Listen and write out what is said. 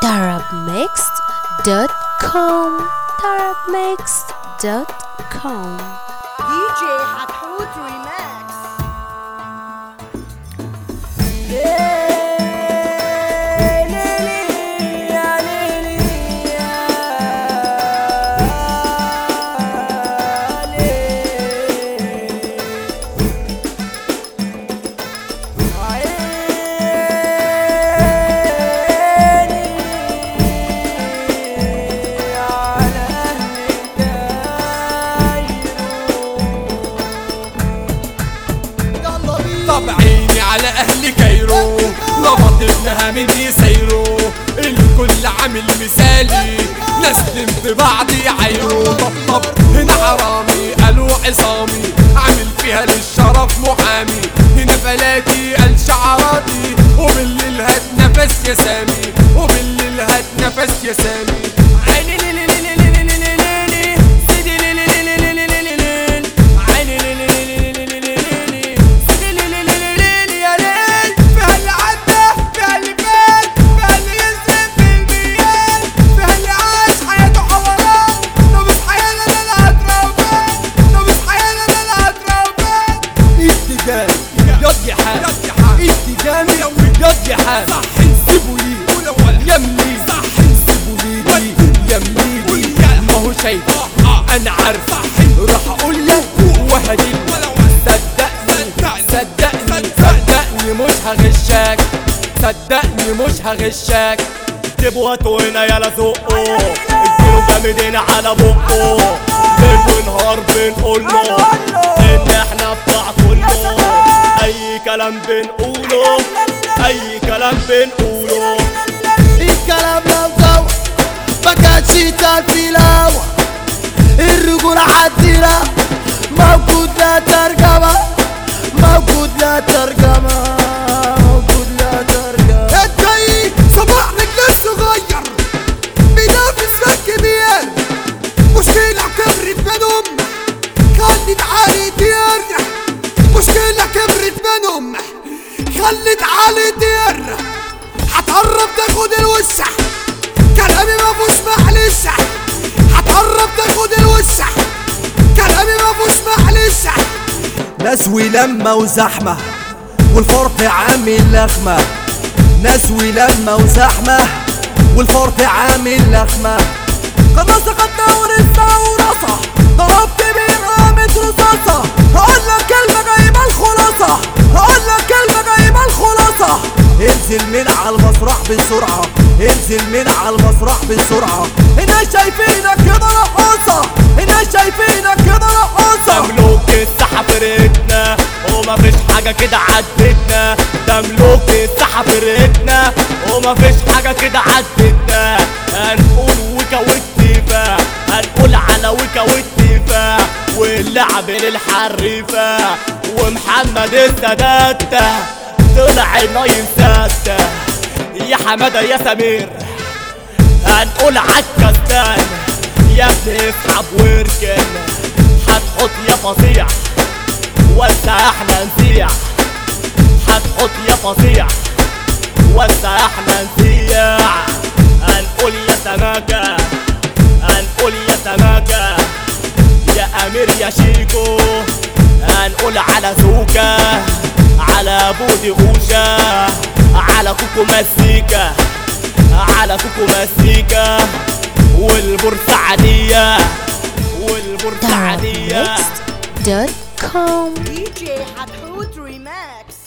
tarabmixed.com tarabmixed.com دي جي حتحوت ريماكس طب عيني على اهل كايرو ربط ابنها من يسيرو الكل عامل مثالي نسلم في بعض يعايرو طب طب هنا حرامي قالوا عصامي عامل فيها للشرف محامي هنا فلاتي قال شعراتي وبالليل هات نفس يا سامي وبالليل هات نفس يا سامي عيني لي لي لي لي لي لي لي لي لي سيدي لي لي لي لي لي لي لي لي عيني لي لي لي لي لي لي لي لي سيدي لي لي لي لي لي يا ليل فيها اللي عدى فيها اللي فات فيها اللي يسلم في الميال فيها اللي عاش حياته حوران لو مش حيانا لا لا هتروبان لو مش حيانا لا لا هتروبان اتجاهي يضي حال اتجاهي يضي حال صح نسيبه ليه يملي صح سيبوا لي دي يملي دي ما هو شايف انا عارف راح اقول لك وهدي صدقني صدقني صدقني مش هغشك صدقني مش هغشك جيبوا هاتوا هنا يلا زقوا اديله جامدين على بقه ليل ونهار بنقول له ان احنا بتاع كله اي كلام بنقوله اي كلام بنقوله الكلام لو زوق ما كانش يتقال في الهوا الرجولة عدينا موجود لا ترجمة موجود لا ترجمة موجود لا ترجمة الجاي صباح رجل الصغير بينافس في الكبير مشكلة كبرت منهم خلت علي دير مشكلة كبرت منهم خلت علي دير هتقرب تاخد الوسع كلامي مفهوش معلش هتقرب تاخد الوسع كلامي مفهوش معلش ناس ولما وزحمة والفرق عامل لخمة ناس ولما وزحمة والفرق عامل لخمة خلاص خدنا ورثة ورصة ضربت بإقامة رصاصة هقول لك كلمة جايبة الخلاصة هقول لك كلمة جايبة الخلاصة انزل من على المسرح بسرعة انزل من على المسرح بسرعة الناس شايفينك كده رقاصة الناس شايفينك كده رقاصة ملوك الساحة فرقتنا ومفيش حاجة كده عدتنا ده ملوك الساحة فرقتنا ومفيش حاجة كده عدتنا هنقول ويكا والتيفا هنقول على ويكا والتيفا واللعب للحريفة ومحمد السادات طلع النايم سادة يا حمادة يا سمير هنقول عالكستان يا ابني اسحب واركن هتحط يا فظيع وسع احنا نسيع هتحط يا فظيع وسع احنا نسيع هنقول يا سماكة هنقول يا سماكة يا امير يا شيكو هنقول على زوكا على بودي غوشة على كوكو مزيكا على كوكو مزيكا والبورسعادية والبورسعادية tarabmixed.com دي جي حتحوت ريماكس